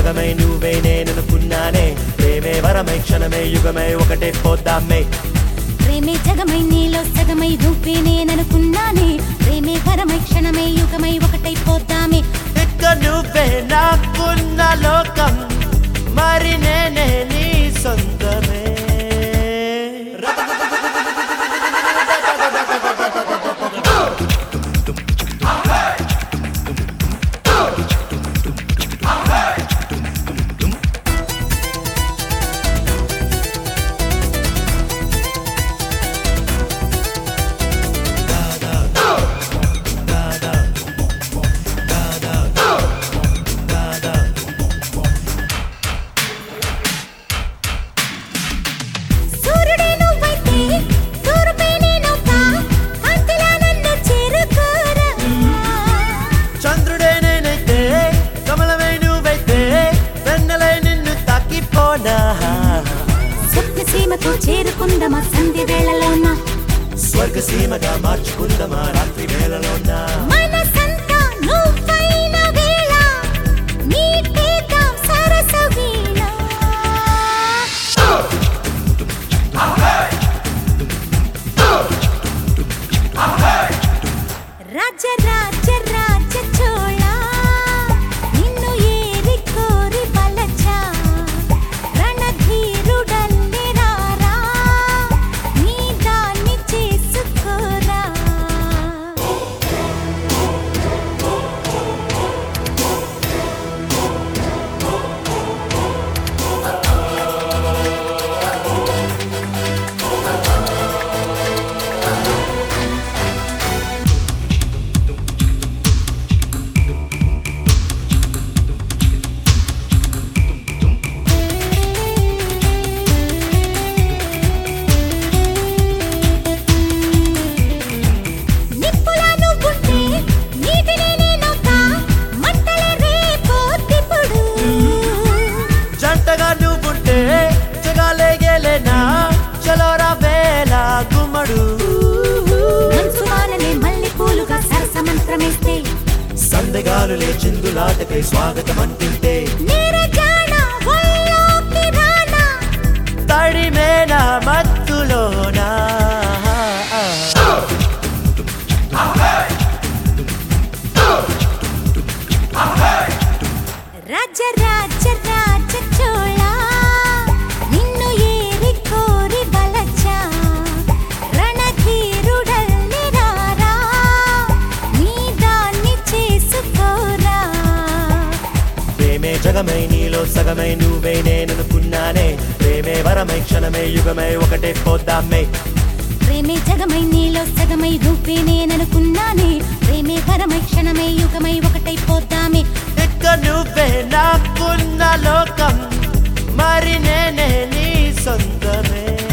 జగమై నువ్వే నేననుకున్నానే ప్రేమే వరమై క్షణమే యుగమై ఒకటే పోద్దామే ప్రేమే జగమై నీలో సగమై రూపే నేననుకున్నానే ప్రేమే పరమై క్షణమై యుగమై ఒకటైపోద్దామే ఇక నువ్వే నాకున్న లోకం మరి నేనే నీ సొంతమే సూర్యుడే నువ్వైతే తూర్పే నేనవుతా కాంతిలా నన్ను చేరుకోరా చంద్రుడే నేనైతే కమలమై నువ్వైతే వెన్నెలై నిన్ను తాకిపోనా స్వప్న సీమకు చేరుకుందమా సంధ్య వేళలోన స్వర్గ సీమగా మార్చుకుందమా రాత్రి వేళలోనా మనసంతా నువ్వైన వేళ నీకేద్దాం సరస వీణ రాజ రాజ రాజ చోళ నిన్ను ఏరి కోరి బలచా రణధీరుడల్లి రారా నీ దాన్ని చేసుకోరా నిప్పులా నువ్వుంటే నీటినే నేనవుతా మంటలే రేపోతిప్పుడు జంటగా నువ్వుంటే జగాలే గేలేనా చలోరా వేళ గుమ్మడు మనసు వానలే మల్లె పూలుగా సరస మంత్రమేస్తే సందగాలులే చిందులాటకై స్వాగతం అంటుంటే నీరజాన ఒళ్ళోకి రానా తడిమేన మత్తులోనా రాజ రాజ రాజ చోళ నిన్ను ఏరి కోరి బలచా రణధీరుడల్లి రారా నీ దాన్ని చేసుకోరా ప్రేమే జగమై నీలో సగమై నువ్వే నేననుకున్నానే ప్రేమే వరమై క్షణమే యుగమై ఒకటే పోద్దామే ప్రేమే జగమై నీలో సగమై రూపే నేననుకున్నానే ప్రేమే పరమై క్షణమై యుగమై ఒకటైపోద్దామే ఇక నువ్వే నాకున్న లోకం మరి నేనే నీ సొంతమే